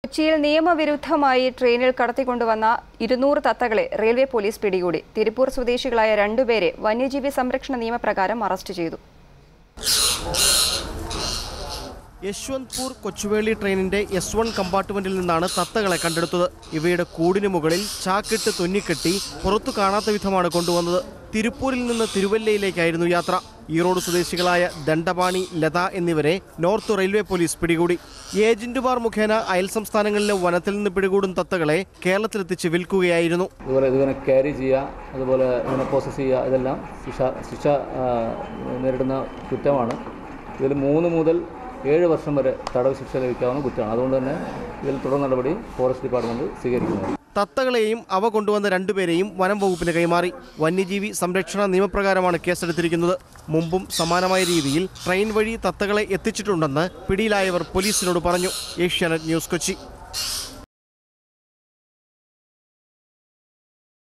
കൊച്ചിയിൽ നിയമവിരുദ്ധമായി ട്രെയിനിൽ കടത്തിക്കൊണ്ടുവന്ന ഇരുന്നൂറ് തത്തകളെ റെയിൽവേ പോലീസ് പിടികൂടി തിരുപ്പൂർ സ്വദേശികളായ രണ്ടുപേരെ വന്യജീവി സംരക്ഷണ നിയമപ്രകാരം അറസ്റ്റ് ചെയ്തു യശ്വന്ത്പൂർ കൊച്ചുവേളി ട്രെയിനിന്റെ എസ് വൺ കമ്പാർട്ട്മെന്റിൽ നിന്നാണ് തത്തകളെ കണ്ടെടുത്തത് ഇവയുടെ കൂടിനു മുകളിൽ ചാക്കിട്ട് തുന്നിക്കെട്ടി പുറത്തു കാണാത്ത വിധമാണ് കൊണ്ടുവന്നത് തിരുപ്പൂരിൽ നിന്ന് തിരുവല്ലയിലേക്കായിരുന്നു യാത്ര ഈറോഡ് സ്വദേശികളായ ദണ്ഡപാണി ലത എന്നിവരെ നോർത്ത് റെയിൽവേ പോലീസ് പിടികൂടി ഏജന്റുമാർ മുഖേന അയൽ സംസ്ഥാനങ്ങളിലെ വനത്തിൽ നിന്ന് പിടികൂടും തത്തകളെ കേരളത്തിലെത്തിച്ച് വിൽക്കുകയായിരുന്നു അതുപോലെ ഇതിനെ ക്യാരി ചെയ്യുക അതുപോലെ ഇതിനെ പ്രോസസ്സ് ചെയ്യുക ഇതെല്ലാം ശിക്ഷ ശിക്ഷ ആ, നേരിടുന്ന കുറ്റമാണ് ഇതിൽ മൂന്ന് മുതൽ ഏഴ് വർഷം വരെ തടവ് ശിക്ഷ ലഭിക്കാവുന്ന കുറ്റമാണ് അതുകൊണ്ട് തന്നെ ഇതിൽ തുടർ നടപടി ഫോറസ്റ്റ് ഡിപ്പാർട്ട്മെൻറ്റ് സ്വീകരിക്കുന്നത് തത്തകളെയും അവ കൊണ്ടുവന്ന രണ്ടുപേരെയും വനം വകുപ്പിന് കൈമാറി വന്യജീവി സംരക്ഷണ നിയമപ്രകാരമാണ് കേസെടുത്തിരിക്കുന്നത് മുമ്പും സമാനമായ രീതിയിൽ ട്രെയിൻ വഴി തത്തകളെ എത്തിച്ചിട്ടുണ്ടെന്ന് പിടിയിലായവർ പോലീസിനോട് പറഞ്ഞു ഏഷ്യാനെറ്റ് ന്യൂസ് കൊച്ചി